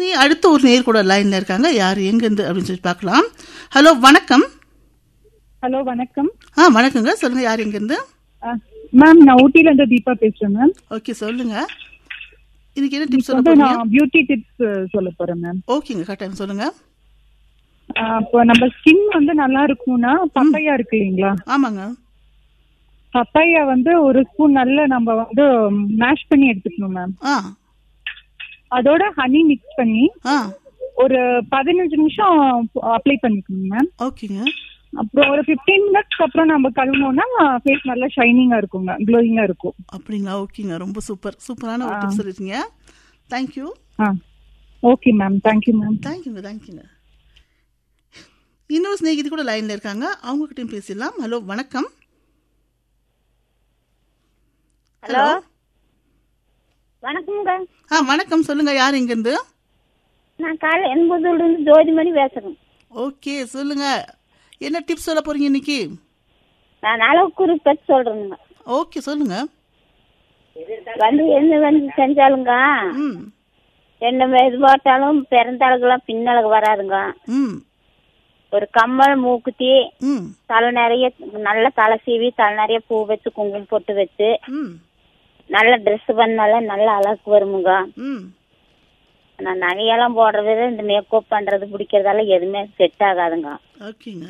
அடுத்த ஒரு நேர் கூட லைன்ல இருக்காங்க யார் எங்கேருந்து அப்படின்னு சொல்லி பார்க்கலாம் ஹலோ வணக்கம் ஹலோ வணக்கம் ஆ வணக்கங்க சொல்லுங்க யார் எங்கேருந்து மேம் நான் ஊட்டில இருந்து தீபா பேசுறேன் மேம் ஓகே சொல்லுங்க இன்னைக்கு என்ன டிப்ஸ் சொல்ல வந்து போறீங்க நான் பியூட்டி டிப்ஸ் சொல்ல போறேன் மேம் ஓகேங்க கட்டாயம் சொல்லுங்க இப்போ நம்ம ஸ்கின் வந்து நல்லா இருக்கும்னா பப்பையா இருக்கு இல்லைங்களா ஆமாங்க பப்பையா வந்து ஒரு ஸ்பூன் நல்ல நம்ம வந்து மேஷ் பண்ணி எடுத்துக்கணும் மேம் ஆ அதோட ஹனி மிக்ஸ் பண்ணி ஆ ஒரு பதினஞ்சு நிமிஷம் அப்ளை பண்ணிக்கணும் மேம் ஓகேங்க அப்புறம் ஒரு 15 மினிட்ஸ்க்கு அப்புறம் நம்ம கழுவினோம்னா ஃபேஸ் நல்லா ஷைனிங்கா இருக்குங்க க்ளோயிங்கா இருக்கும் அப்படிங்களா ஓகேங்க ரொம்ப சூப்பர் சூப்பரான ஒரு டிப்ஸ் சொல்லிருக்கீங்க தேங்க்யூ ஆ ஓகே மேம் தேங்க்யூ மேம் தேங்க்யூங்க தேங்க்யூங்க இன்னொரு ஸ்நேகிதி கூட லைன்ல இருக்காங்க அவங்க கிட்டயும் பேசிடலாம் ஹலோ வணக்கம் ஹலோ வணக்கம்ங்க ஆ வணக்கம் சொல்லுங்க யார் இருந்து நான் காலை எண்பதுல இருந்து ஜோதிமணி பேசுறேன் ஓகே சொல்லுங்க என்ன டிப்ஸ் சொல்ல போறீங்க இன்னைக்கு நான் அளவுக்குறி பற்றி சொல்றேங்க ஓகே சொல்லுங்க வந்து என்ன வந்து செஞ்சாலுங்க ம் என்ன இது போட்டாலும் பிறந்தளவுக்குலாம் பின்னழகு வராதுங்க ம் ஒரு கம்மல் மூக்குத்தி ம் தலை நிறைய நல்ல தலை சீவி தலை நிறைய பூ வச்சு குங்குமம் போட்டு வச்சு ம் நல்ல ட்ரெஸ் பண்ணால நல்ல அழகு வருமுங்க ம் நான் நகையெல்லாம் போடுறது இந்த மேக்கப் பண்றது பிடிக்கிறதெல்லாம் எதுவுமே செட் ஆகாதுங்க ஓகேங்க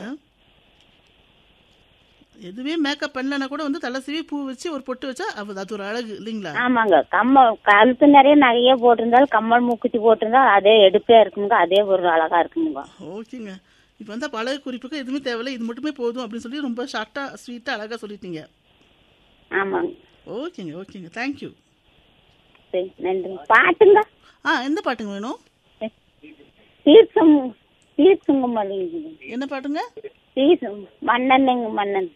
எதுவே மேக்கப் பண்ணலனா கூட வந்து தலை சீவி பூ வச்சு ஒரு பொட்டு வச்சா அது அது ஒரு அழகு இல்லைங்களா ஆமாங்க கம்மல் கழுத்து நிறைய நகையே போட்டிருந்தாலும் கம்மல் மூக்குத்தி போட்டிருந்தா அதே எடுப்பே இருக்குங்க அதே ஒரு அழகா இருக்குங்க ஓகேங்க இப்போ வந்து அப்ப அழகு குறிப்புக்கு எதுவுமே தேவையில்லை இது மட்டுமே போதும் அப்படின்னு சொல்லி ரொம்ப ஷார்ட்டாக ஸ்வீட்டாக அழகாக சொல்லிட்டீங்க ஆமாங்க ஓகேங்க ஓகேங்க தேங்க்யூ சரி நன்றி பாட்டுங்க ஆ எந்த பாட்டுங்க வேணும் தீர்த்தம் தீர்த்தங்க மல்லிங்க என்ன பாட்டுங்க தீர்த்தம் மன்னனுங்க மன்னன்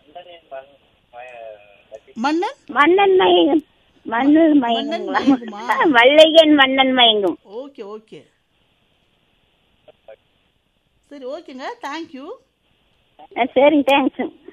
மன்னன் மன்னன் மயங்கும் மன்னன் மயங்குங்களா மயங்குமா? மல்லிகன் மன்னன் மயங்கும் ஓகே ஓகே சரி ஓகேங்க தேங்க்யூ சரிங்க தேங்க்ஸ்